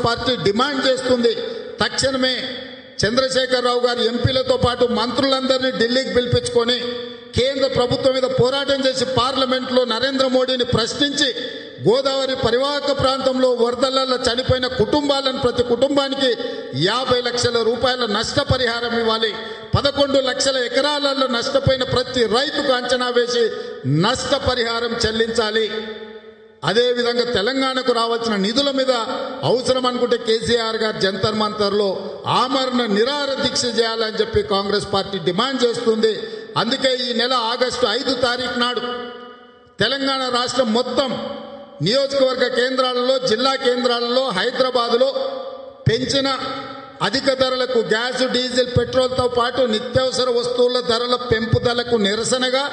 party demand చేస్తుంది తక్షణమే చంద్రశేఖరరావు గారు ఎంపీలతో పాటు మంత్రులందరినీ ఢిల్లీకి పిలిపించుకొని కేంద్ర ప్రభుత్వం మీద పోరాటం చేసి పార్లమెంట్లో నరేంద్ర మోడీని ప్రశ్నించి గోదావరి పరివాహక ప్రాంతంలో వరదలలో చనిపోయిన కుటుంబాలను ప్రతి కుటుంబానికి యాభై లక్షల రూపాయల నష్టపరిహారం ఇవ్వాలి పదకొండు లక్షల ఎకరాలలో నష్టపోయిన ప్రతి రైతుకు అంచనా వేసి నష్టపరిహారం చెల్లించాలి అదేవిధంగా తెలంగాణకు రావాల్సిన నిధుల మీద అవసరం అనుకుంటే కేసీఆర్ గారు జంతర్ మంతర్లో ఆమరణ నిరార దీక్ష చేయాలని చెప్పి కాంగ్రెస్ పార్టీ డిమాండ్ చేస్తుంది అందుకే ఈ నెల ఆగస్టు ఐదు తారీఖు నాడు తెలంగాణ రాష్ట్రం మొత్తం నియోజకవర్గ కేంద్రాలలో జిల్లా కేంద్రాలలో హైదరాబాదులో పెంచిన అధిక ధరలకు గ్యాస్ డీజిల్ పెట్రోల్తో పాటు నిత్యావసర వస్తువుల ధరల పెంపుదలకు నిరసనగా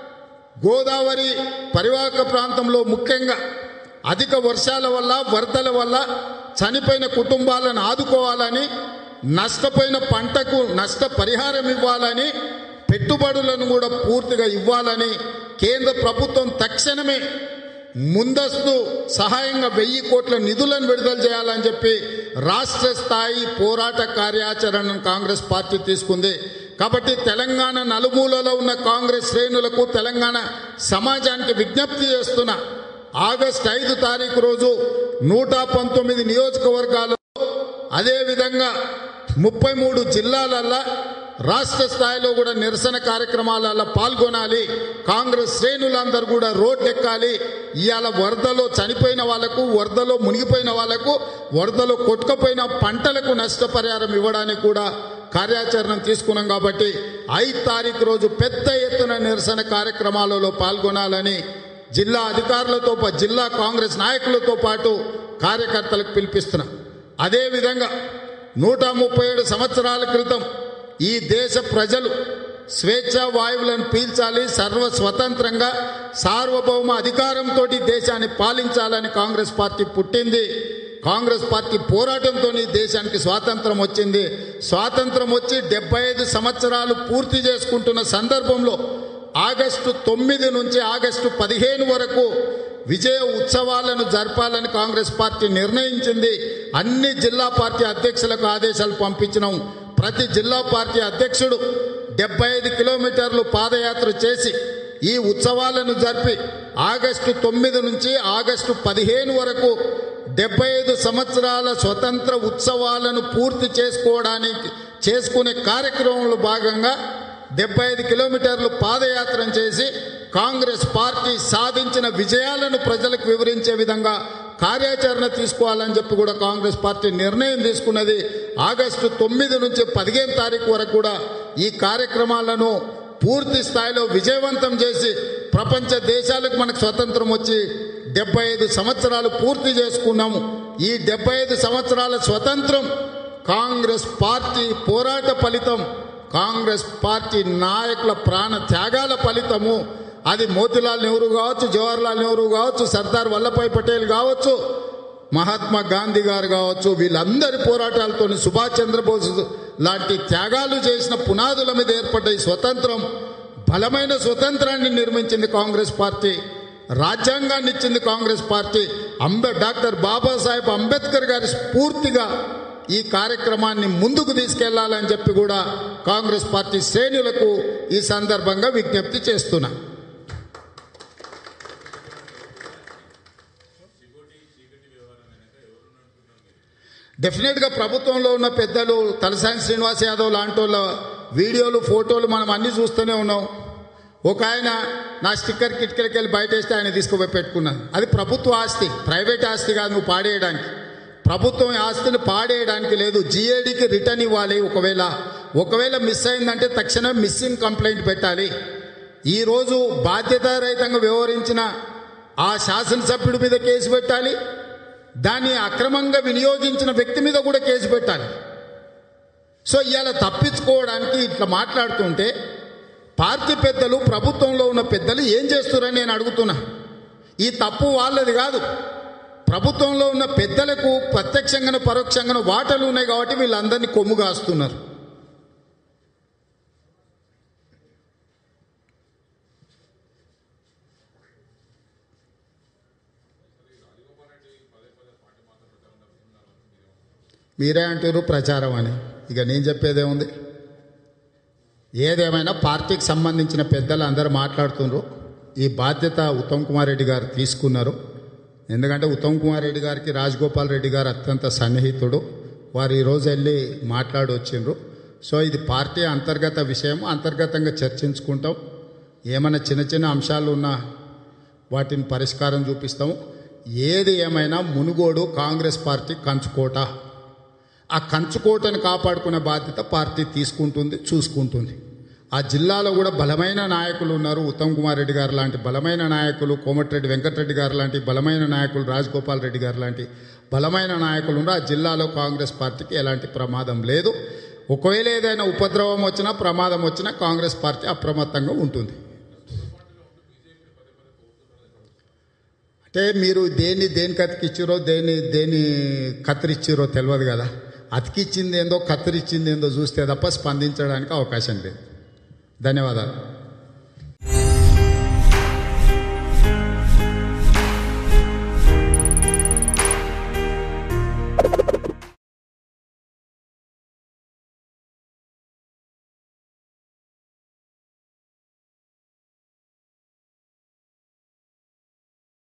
గోదావరి పరివాహక ప్రాంతంలో ముఖ్యంగా అధిక వర్షాల వల్ల వరదల వల్ల చనిపోయిన కుటుంబాలను ఆదుకోవాలని నష్టపోయిన పంటకు నష్ట పరిహారం ఇవ్వాలని పెట్టుబడులను కూడా పూర్తిగా ఇవ్వాలని కేంద్ర ప్రభుత్వం తక్షణమే ముందస్తు సహాయంగా వెయ్యి కోట్ల నిధులను విడుదల చేయాలని చెప్పి రాష్ట్ర స్థాయి పోరాట కార్యాచరణను కాంగ్రెస్ పార్టీ తీసుకుంది కాబట్టి తెలంగాణ నలుమూలలో ఉన్న కాంగ్రెస్ శ్రేణులకు తెలంగాణ సమాజానికి విజ్ఞప్తి చేస్తున్న ఆగస్టు ఐదు తారీఖు రోజు నూట పంతొమ్మిది నియోజకవర్గాలలో అదేవిధంగా ముప్పై మూడు జిల్లాలల్లో రాష్ట్ర స్థాయిలో కూడా నిరసన కార్యక్రమాలలో పాల్గొనాలి కాంగ్రెస్ శ్రేణులందరూ కూడా రోడ్లెక్కాలి ఇవాళ వరదలో చనిపోయిన వాళ్లకు వరదలో మునిగిపోయిన వాళ్లకు వరదలో కొట్టుకుపోయిన పంటలకు నష్టపరిహారం ఇవ్వడానికి కూడా కార్యాచరణ తీసుకున్నాం కాబట్టి ఐదు తారీఖు రోజు పెద్ద ఎత్తున నిరసన కార్యక్రమాలలో పాల్గొనాలని జిల్లా అధికారులతో పా- జిల్లా కాంగ్రెస్ నాయకులతో పాటు కార్యకర్తలకు పిలిపిస్తున్నాం అదేవిధంగా నూట ముప్పై ఏడు సంవత్సరాల క్రితం ఈ దేశ ప్రజలు స్వేచ్ఛా వాయువులను పీల్చాలి సర్వ స్వతంత్రంగా సార్వభౌమ అధికారంతో దేశాన్ని పాలించాలని కాంగ్రెస్ పార్టీ పుట్టింది కాంగ్రెస్ పార్టీ పోరాటంతో ఈ దేశానికి స్వాతంత్రం వచ్చింది స్వాతంత్రం వచ్చి డెబ్బై ఐదు సంవత్సరాలు పూర్తి చేసుకుంటున్న సందర్భంలో ఆగస్టు తొమ్మిది నుంచి ఆగస్టు పదిహేను వరకు విజయ ఉత్సవాలను జరపాలని కాంగ్రెస్ పార్టీ నిర్ణయించింది అన్ని జిల్లా పార్టీ అధ్యక్షులకు ఆదేశాలు పంపించినాం ప్రతి జిల్లా పార్టీ అధ్యక్షుడు డెబ్బై ఐదు కిలోమీటర్లు పాదయాత్ర చేసి ఈ ఉత్సవాలను జరిపి ఆగస్టు తొమ్మిది నుంచి ఆగస్టు పదిహేను వరకు డెబ్బై ఐదు సంవత్సరాల స్వతంత్ర ఉత్సవాలను పూర్తి చేసుకోవడానికి చేసుకునే కార్యక్రమంలో భాగంగా డెబ్బై ఐదు కిలోమీటర్లు పాదయాత్ర చేసి కాంగ్రెస్ పార్టీ సాధించిన విజయాలను ప్రజలకు వివరించే విధంగా కార్యాచరణ తీసుకోవాలని చెప్పి కూడా కాంగ్రెస్ పార్టీ నిర్ణయం తీసుకున్నది ఆగస్టు తొమ్మిది నుంచి పదిహేను తారీఖు వరకు కూడా ఈ కార్యక్రమాలను పూర్తి స్థాయిలో విజయవంతం చేసి ప్రపంచ దేశాలకు మనకు స్వతంత్రం వచ్చి డెబ్బై ఐదు సంవత్సరాలు పూర్తి చేసుకున్నాము ఈ డెబ్బై ఐదు సంవత్సరాల స్వతంత్రం కాంగ్రెస్ పార్టీ పోరాట ఫలితం కాంగ్రెస్ పార్టీ నాయకుల ప్రాణ త్యాగాల ఫలితము అది మోతిలాల్ నెహ్రూ కావచ్చు జవహర్లాల్ నెహ్రూ కావచ్చు సర్దార్ వల్లభాయ్ పటేల్ కావచ్చు మహాత్మా గాంధీ గారు కావచ్చు వీళ్ళందరి పోరాటాలతో సుభాష్ చంద్రబోస్ లాంటి త్యాగాలు చేసిన పునాదుల మీద ఏర్పడ్డ ఈ స్వతంత్రం బలమైన స్వతంత్రాన్ని నిర్మించింది కాంగ్రెస్ పార్టీ రాజ్యాంగాన్ని ఇచ్చింది కాంగ్రెస్ పార్టీ అంబే డాక్టర్ బాబాసాహెబ్ అంబేద్కర్ గారి స్ఫూర్తిగా ఈ కార్యక్రమాన్ని ముందుకు తీసుకెళ్లాలని చెప్పి కూడా కాంగ్రెస్ పార్టీ శ్రేణులకు ఈ సందర్భంగా విజ్ఞప్తి చేస్తున్నా డెఫినెట్గా ప్రభుత్వంలో ఉన్న పెద్దలు తలసాని శ్రీనివాస్ యాదవ్ లాంటి వాళ్ళ వీడియోలు ఫోటోలు మనం అన్ని చూస్తూనే ఉన్నాం ఒక ఆయన నా స్టిక్కర్ కిటికీలకి వెళ్ళి బయట వేస్తే ఆయన తీసుకుపోయి పెట్టుకున్నాను అది ప్రభుత్వ ఆస్తి ప్రైవేట్ ఆస్తి కాదు నువ్వు పాడేయడానికి ప్రభుత్వం ఆస్తిని పాడేయడానికి లేదు జిఏడికి రిటర్న్ ఇవ్వాలి ఒకవేళ ఒకవేళ మిస్ అయిందంటే తక్షణం మిస్సింగ్ కంప్లైంట్ పెట్టాలి ఈరోజు బాధ్యతారహితంగా వ్యవహరించిన ఆ శాసనసభ్యుడి మీద కేసు పెట్టాలి దాన్ని అక్రమంగా వినియోగించిన వ్యక్తి మీద కూడా కేసు పెట్టాలి సో ఇవాళ తప్పించుకోవడానికి ఇట్లా మాట్లాడుతుంటే పార్టీ పెద్దలు ప్రభుత్వంలో ఉన్న పెద్దలు ఏం చేస్తున్నారని నేను అడుగుతున్నా ఈ తప్పు వాళ్ళది కాదు ప్రభుత్వంలో ఉన్న పెద్దలకు ప్రత్యక్షంగా పరోక్షంగా వాటలు ఉన్నాయి కాబట్టి వీళ్ళందరినీ కొమ్ము కాస్తున్నారు మీరే అంటారు ప్రచారం అని ఇక నేను చెప్పేదేముంది ఏదేమైనా పార్టీకి సంబంధించిన పెద్దలు అందరూ మాట్లాడుతున్నారు ఈ బాధ్యత ఉత్తమ్ కుమార్ రెడ్డి గారు తీసుకున్నారు ఎందుకంటే ఉత్తమ్ కుమార్ రెడ్డి గారికి రాజగోపాల్ రెడ్డి గారు అత్యంత సన్నిహితుడు వారు ఈరోజు వెళ్ళి మాట్లాడి వచ్చిండ్రు సో ఇది పార్టీ అంతర్గత విషయం అంతర్గతంగా చర్చించుకుంటాం ఏమైనా చిన్న చిన్న అంశాలు ఉన్నా వాటిని పరిష్కారం చూపిస్తాం ఏది ఏమైనా మునుగోడు కాంగ్రెస్ పార్టీ కంచుకోట ఆ కంచుకోటను కాపాడుకునే బాధ్యత పార్టీ తీసుకుంటుంది చూసుకుంటుంది ఆ జిల్లాలో కూడా బలమైన నాయకులు ఉన్నారు ఉత్తమ్ కుమార్ రెడ్డి గారు లాంటి బలమైన నాయకులు కోమటిరెడ్డి వెంకటరెడ్డి గారు లాంటి బలమైన నాయకులు రాజగోపాల్ రెడ్డి గారు లాంటి బలమైన నాయకులు ఉన్నారు ఆ జిల్లాలో కాంగ్రెస్ పార్టీకి ఎలాంటి ప్రమాదం లేదు ఒకవేళ ఏదైనా ఉపద్రవం వచ్చినా ప్రమాదం వచ్చినా కాంగ్రెస్ పార్టీ అప్రమత్తంగా ఉంటుంది అంటే మీరు దేన్ని దేనికి అతికిచ్చిరో దేన్ని దేన్ని కత్తిరిచ్చిరో తెలియదు కదా అతికిచ్చింది ఏందో కత్తిరిచ్చింది ఏందో చూస్తే తప్ప స్పందించడానికి అవకాశం లేదు ధన్యవాదాలు